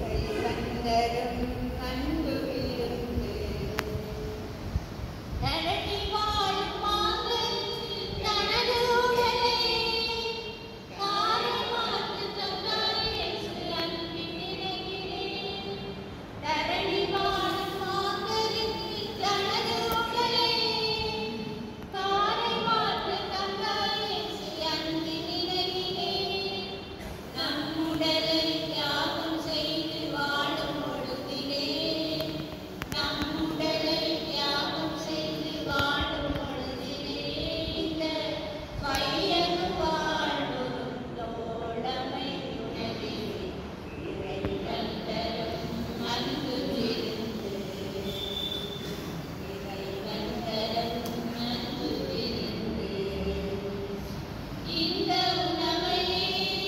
இறைவந்தரும் அன்பு விருந்து தரணி வாழும் மாந்தன் தனது உடலை காலை மாற்று தந்தாய் என்று அன்பில் நினைக்கிறேன். தரணி வாழும் மாந்தரின் தனது உடலை காலை மாற்று தந்தாய் என்று அன்பில் நினைக்கிறேன். நம் உடலை தியாகம் செய்து வாழும் பொழுதிலே நம் உடலை தியாகம் செய்து வாழும் பொழுதிலே இந்த வையக வாழ்வொரு தோழமை உணவே இறைவன் தரும் அன்பு விருந்து இறைவன் தரும் அன்பு விருந்து இந்த உணவையே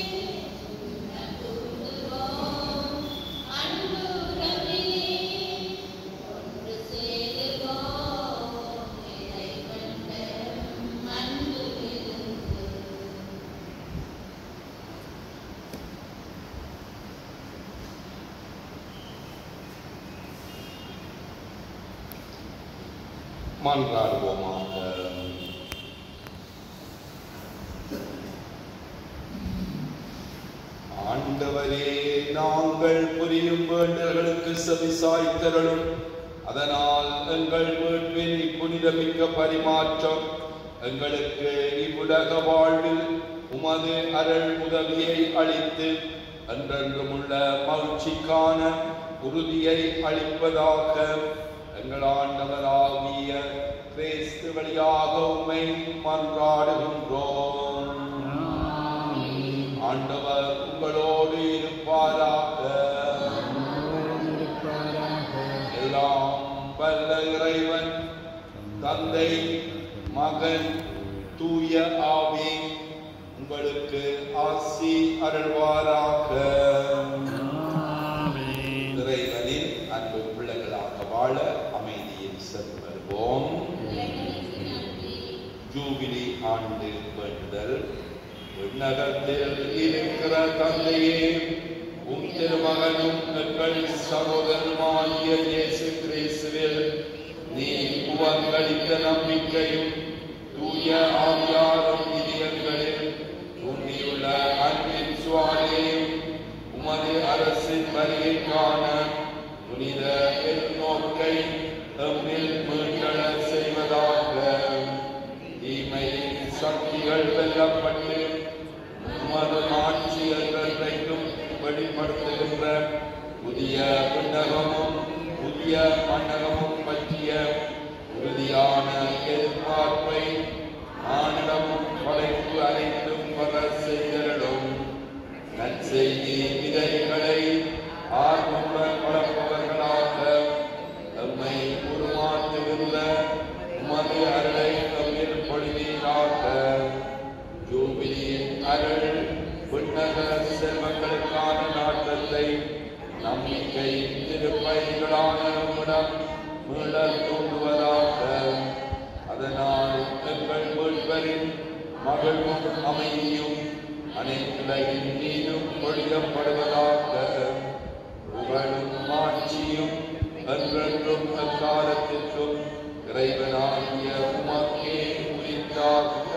உணர்ந்துவோம் அன்பு உறவிலே ஒன்று சேருவோம் இறைவன் தரும் அன்பு விருந்து மன்றாடுவோமாக ஆண்டவரே நாங்கள் புரியும் வேண்டல்களுக்கு செவிசாய்த்தருளும் அதனால் எங்கள் மீட்பின் புனிதமிக்க பரிமாற்றம் எங்களுக்கு இவ்வுலக வாழ்வில் உமது அருள் உதவியை அளித்து என்றென்றும் உள்ள மகிழ்ச்சிக்கான உறுதியை அளிப்பதாக எங்கள் ஆண்டவராகிய கிறிஸ்து வழியாக உம்மை மன்றாடுகின்றோம் ஆண்டவர் உங்களோடு இருப்பாராக எல்லாம் வல்ல இறைவன் தந்தை மகன் தூய ஆவி உங்களுக்கு ஆசி அருள்வாராக இறைவனின் அன்பு பிள்ளைகளாக வாழ அமைதியில் செல்வோம் ஜூபிலி ஆண்டு வேண்டுதல் விண்ணகத்தில் இருக்கிற தந்தையே உம் திருமகனும் எங்கள் சகோதரமாகிய இயேசு கிறிஸ்துவில் நீ உவங்களித்த நம்பிக்கையும் தூய ஆவியாரும் இதயங்களில் தூண்டியுள்ள அன்பின் சுவாலையும் உமது அரசின் வருகைக்கான புனித நோக்கை எம்மில் மீட்டள செய்வதாக தீமையின் சக்திகள் வெல்லப்பட்டு உமது ஆட்சி என்றைக்கும் வெளிப்படுத்துகின்ற புதிய விண்ணகமும் புதிய மண்டகமும் பற்றிய உறுதியான எதிர்பார்ப்பை மானிடமும் படைப்பு அனைத்தும் வர செய்தலும் நற்செய்தி விதைகளை ஆர்வமுடன் வளர்ப்பவர்களாக எம்மை உருமாற்றுகின்ற உமது அருளை எம்மில் பொழிவீராக ஜூபிலியின் அருள் விண்ணக செல்வங்களுக்கான நாட்டத்தை நம்பிக்கை திருப்பைகளான நம்மிடம் மீள தூண்டுவதாக அதனால் எங்கள் மீட்பரின் மகிழ்வும் அமைதியும் அனைத்துலகின் மீதும் பொழியப்படுவதாக புகழும் மாட்சியும் என்றென்றும் அக்காலத்திற்கும் இறைவனாகிய உமக்கே உரித்தாக